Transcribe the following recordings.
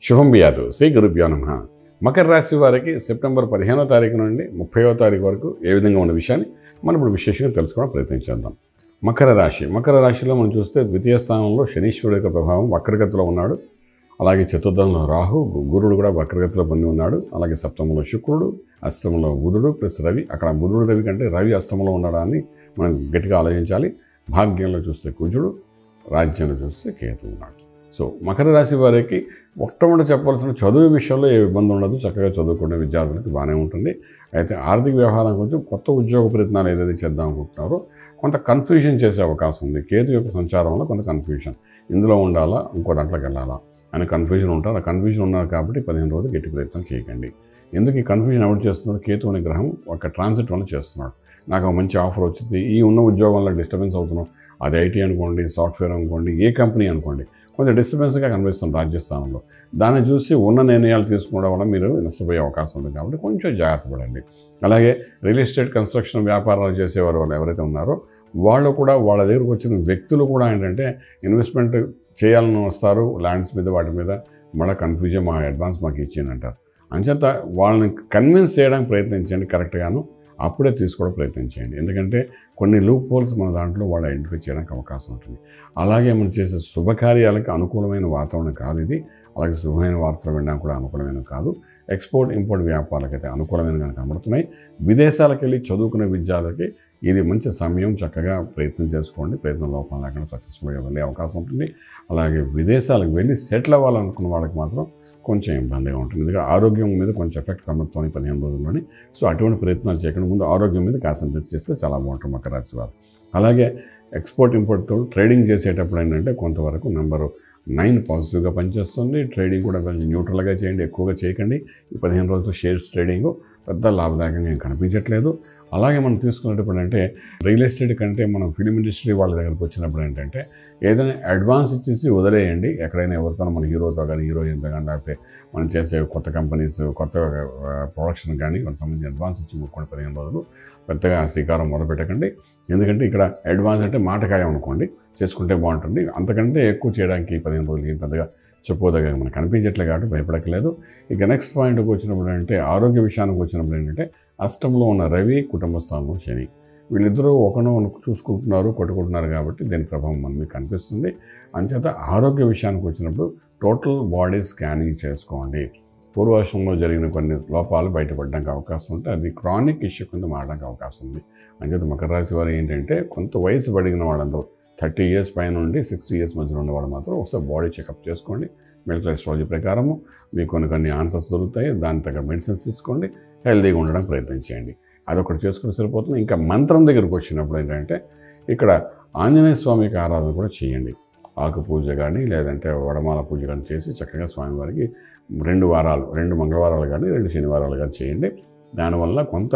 శుభం బియాదు శ్రీ గురుభ్యో నమ మకర రాశి వారికి సెప్టెంబర్ పదిహేనో తారీఖు నుండి ముప్పైవ తారీఖు వరకు ఏ విధంగా ఉన్న విషయాన్ని మనం ఇప్పుడు విశేషంగా తెలుసుకోవడం ప్రయత్నించేద్దాం మకర రాశి మకర రాశిలో మనం చూస్తే ద్వితీయ స్థానంలో శనీశ్వరుడు యొక్క ప్రభావం వక్రగతిలో ఉన్నాడు అలాగే చతుర్థంలో రాహు గు- గురుడు కూడా వక్రగతిలో పొంది ఉన్నాడు అలాగే సప్తమంలో శుక్రుడు అష్టమంలో బుధుడు ప్లస్ రవి అక్కడ బుధుడు రవి కంటే రవి అష్టమంలో ఉండడాన్ని మనం గట్టిగా ఆలోచించాలి భాగ్యంలో చూస్తే కుజుడు రాజ్యంలో చూస్తే కేతు ఉన్నాడు సో మకర రాశి వారికి మొట్టమొదటి చెప్పాల్సిన చదువు విషయంలో ఏ ఇబ్బంది ఉండదు చక్కగా చదువుకునే విద్యార్థులకి బాగానే ఉంటుంది అయితే ఆర్థిక వ్యవహారం కొంచెం కొత్త ఉద్యోగ ప్రయత్నాలు ఏదైతే చేద్దాం అనుకుంటున్నారో కొంత కన్ఫ్యూజన్ చేసే అవకాశం ఉంది కేతు యొక్క సంచారంలో కొంత కన్ఫ్యూజన్ ఇందులో ఉండాలా ఇంకో దాంట్లోకి వెళ్ళాలా అని కన్ఫ్యూజన్ ఉంటారు ఆ కన్ఫ్యూజన్ ఉన్నారు కాబట్టి పదిహేను రోజులు గట్టి ప్రయత్నం చేయకండి ఎందుకు ఈ కన్ఫ్యూజన్ ఎవరు చేస్తున్నాడు కేతు అనే గ్రహం ఒక ట్రాన్సిట్ వల్ల చేస్తున్నాడు నాకు ఒక మంచి ఆఫర్ వచ్చింది ఈ ఉన్న ఉద్యోగంలో డిస్టర్బెన్స్ అవుతున్నాం అది ఐటీ అనుకోండి సాఫ్ట్వేర్ అనుకోండి ఏ కంపెనీ అనుకోండి కొంచెం డిస్టర్బెన్స్గా కనిపిస్తుంది రాజ్యస్థానంలో దాన్ని చూసి ఉన్న నిర్ణయాలు తీసుకోవడం వల్ల మీరు నష్టపోయే అవకాశం ఉంది కాబట్టి కొంచెం జాగ్రత్త పడండి అలాగే రియల్ ఎస్టేట్ కన్స్ట్రక్షన్ వ్యాపారాలు చేసేవారు వాళ్ళు ఎవరైతే ఉన్నారో వాళ్ళు కూడా వాళ్ళ దగ్గరకు వచ్చిన వ్యక్తులు కూడా ఏంటంటే ఇన్వెస్ట్మెంట్ చేయాలని వస్తారు ల్యాండ్స్ మీద వాటి మీద మళ్ళీ కన్ఫ్యూజన్ మా అడ్వాన్స్ మాకు ఇచ్చింది అంటారు అంచేత వాళ్ళని కన్విన్స్ చేయడానికి ప్రయత్నించండి కరెక్ట్గాను అప్పుడే తీసుకోవడం ప్రయత్నించండి ఎందుకంటే కొన్ని లూప్ హోల్స్ మన దాంట్లో వాళ్ళు ఐడెంటిఫై చేయడానికి అవకాశం ఉంటుంది అలాగే మనం చేసే శుభకార్యాలకు అనుకూలమైన వాతావరణం కాదు ఇది అలాగే శుభమైన వార్తలు వినడానికి కూడా అనుకూలమైన కాదు ఎక్స్పోర్ట్ ఇంపోర్ట్ వ్యాపారాలకైతే అనుకూలమైన కనబడుతున్నాయి విదేశాలకు వెళ్ళి చదువుకునే విద్యార్థులకి ఇది మంచి సమయం చక్కగా ప్రయత్నం చేసుకోండి ప్రయత్నం లోపం లేకుండా సక్సెస్ఫుల్గా వెళ్ళే అవకాశం ఉంటుంది అలాగే విదేశాలకు వెళ్ళి సెటిల్ అవ్వాలనుకున్న వాళ్ళకి మాత్రం కొంచెం ఇబ్బందిగా ఉంటుంది ఎందుకంటే ఆరోగ్యం మీద కొంచెం ఎఫెక్ట్ కనబడుతుంది పదిహేను రోజుల్లోని సో అటువంటి ప్రయత్నాలు చేయకుండా ముందు ఆరోగ్యం మీద కాన్సన్ట్రేట్ చేస్తే చాలా బాగుంటుంది మకర రాశి వారు అలాగే ఎక్స్పోర్ట్ ఇంపోర్ట్తో ట్రేడింగ్ చేసేటప్పుడు ఏంటంటే కొంతవరకు నెంబరు నైన్ పాజిటివ్గా పనిచేస్తుంది ట్రేడింగ్ కూడా కొంచెం న్యూట్రల్గా చేయండి ఎక్కువగా చేయకండి ఈ పదిహేను రోజులు షేర్స్ ట్రేడింగ్ పెద్ద లాభదాయకంగా ఏం కనిపించట్లేదు అలాగే మనం తీసుకున్నప్పుడు అంటే రియల్ ఎస్టేట్ కంటే మనం ఫిలిం ఇండస్ట్రీ వాళ్ళ దగ్గరకు వచ్చినప్పుడు ఏంటంటే ఏదైనా అడ్వాన్స్ ఇచ్చేసి వదిలేయండి ఎక్కడైనా ఎవరితో మన హీరోతో కానీ హీరోయిన్తో కానీ లేకపోతే మనం చేసే కొత్త కంపెనీస్ కొత్త ప్రొడక్షన్ కానీ వాళ్ళకి సంబంధించి అడ్వాన్స్ ఇచ్చి ముక్కోండి పదిహేను రోజులు పెద్దగా శ్రీకారం మొదలుపెట్టకండి ఎందుకంటే ఇక్కడ అడ్వాన్స్ అంటే మాటకాయం అనుకోండి చేసుకుంటే బాగుంటుంది అంతకంటే ఎక్కువ చేయడానికి పదిహేను రోజులకి ఏం పెద్దగా చెప్పుకోదగ్గ మనకు కనిపించట్లేదు కాబట్టి భయపడక్కలేదు ఇక నెక్స్ట్ పాయింట్కి వచ్చినప్పుడు అంటే ఆరోగ్య విషయానికి వచ్చినప్పుడు ఏంటంటే అష్టంలో ఉన్న రవి కుటుంబ స్థానంలో శని వీళ్ళిద్దరూ ఒకనో చూసుకుంటున్నారు కొట్టుకుంటున్నారు కాబట్టి దీని ప్రభావం మన మీద కనిపిస్తుంది అంచేత ఆరోగ్య విషయానికి వచ్చినప్పుడు టోటల్ బాడీ స్కానింగ్ చేసుకోండి పూర్వాశ్రంలో జరిగిన కొన్ని లోపాలు బయటపడడానికి అవకాశం ఉంటే అది క్రానిక్ ఇష్యూ కింద మారడానికి అవకాశం ఉంది అంచేత మకర రాశి వారు ఏంటంటే కొంత వయసు పడిన వాళ్ళందరూ థర్టీ ఇయర్స్ పైన నుండి సిక్స్టీ ఇయర్స్ మధ్యలో ఉన్నవాళ్ళు మాత్రం ఒకసారి బాడీ చెకప్ చేసుకోండి మెడికల్ అస్ట్రాలజీ ప్రకారము మీకు కొన్ని కొన్ని ఆన్సర్స్ దొరుకుతాయి దాని తగ్గ మెడిసిన్స్ తీసుకోండి హెల్తీగా ఉండడానికి ప్రయత్నం చేయండి అదొకటి చేసుకుని సరిపోతుంది ఇంకా మంత్రం దగ్గరకు వచ్చినప్పుడు ఏంటంటే ఇక్కడ ఆంజనేయ స్వామికి ఆరాధన కూడా చేయండి ఆకు పూజ కానీ లేదంటే వడమాల పూజ కానీ చేసి చక్కగా స్వామివారికి రెండు వారాలు రెండు మంగళవారాలు కానీ రెండు శనివారాలు కానీ చేయండి దానివల్ల కొంత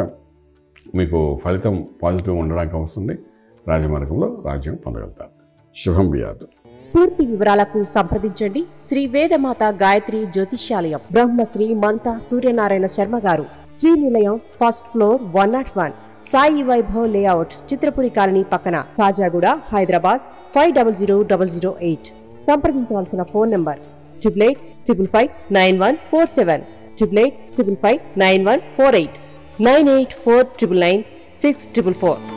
మీకు ఫలితం పాజిటివ్ ఉండడానికి వస్తుంది రాజమార్గంలో రాజ్యం పొందగలుగుతారు శుభం బియాదు పూర్తి వివరాలకు సంప్రదించండి శ్రీ వేదమాత గాయత్రి జ్యోతిష్యాలయం Brahmasri మంతా Suryanarayana Sharma garu Srinilayam first floor one not one Sai Vaibhav layout Chitrapuri colony పక్కన Kajaguda Hyderabad five double zero double zero eight సంప్రదించవలసిన phone number triple eight triple five nine one four seven triple eight triple five nine one four eight nine eight four triple nine six triple four